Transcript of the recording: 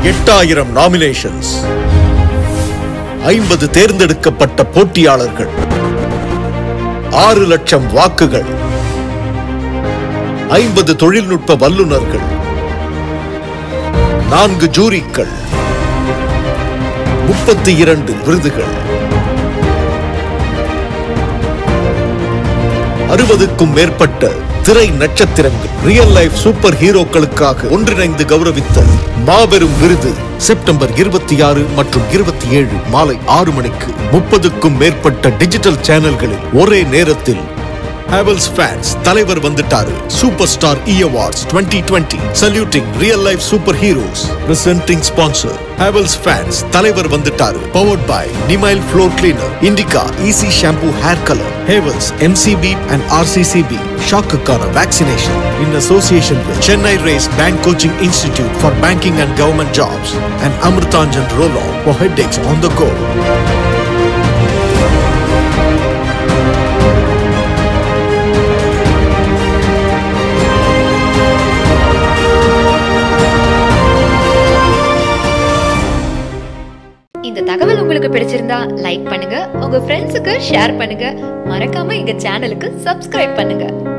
எட்டாயிரம் நாமினேஷன்ஸ் ஐம்பது தேர்ந்தெடுக்கப்பட்ட போட்டியாளர்கள் ஆறு லட்சம் வாக்குகள் ஐம்பது தொழில்நுட்ப வல்லுநர்கள் நான்கு ஜூரிக்கள் முப்பத்தி இரண்டு விருதுகள் அறுபதுக்கும் மேற்பட்ட திரை நட்சத்திரங்கள் ரியல் லைஃப் சூப்பர் ஹீரோக்களுக்காக ஒன்றிணைந்து கௌரவித்த மாபெரும் விருது செப்டம்பர் இருபத்தி ஆறு மற்றும் இருபத்தி ஏழு மாலை ஆறு மணிக்கு முப்பதுக்கும் மேற்பட்ட டிஜிட்டல் சேனல்களில் ஒரே நேரத்தில் ஹேவல்ஸ் ஃபேன்ஸ் தலைவர் வந்துட்டாரு super star E awards twenty twenty saluting real life superheroes presenting sponsor Havells fans தலைவர் வந்துட்டாரு powered by Nimyle floor cleaner Indica easy shampoo hair colour Havells MCB and RCCB ஷாக்குக்கான vaccination in association with Chennai Race bank coaching institute for banking and government jobs and Amrutanjan roll on for headaches on the go இந்த தகவல் உங்களுக்கு பிடிச்சிருந்தா like பண்ணுங்க உங்க ஃப்ரெண்ட்ஸுக்கு share பண்ணுங்க மறக்காம எங்க சேனலுக்கு சப்ஸ்கிரைப் பண்ணுங்க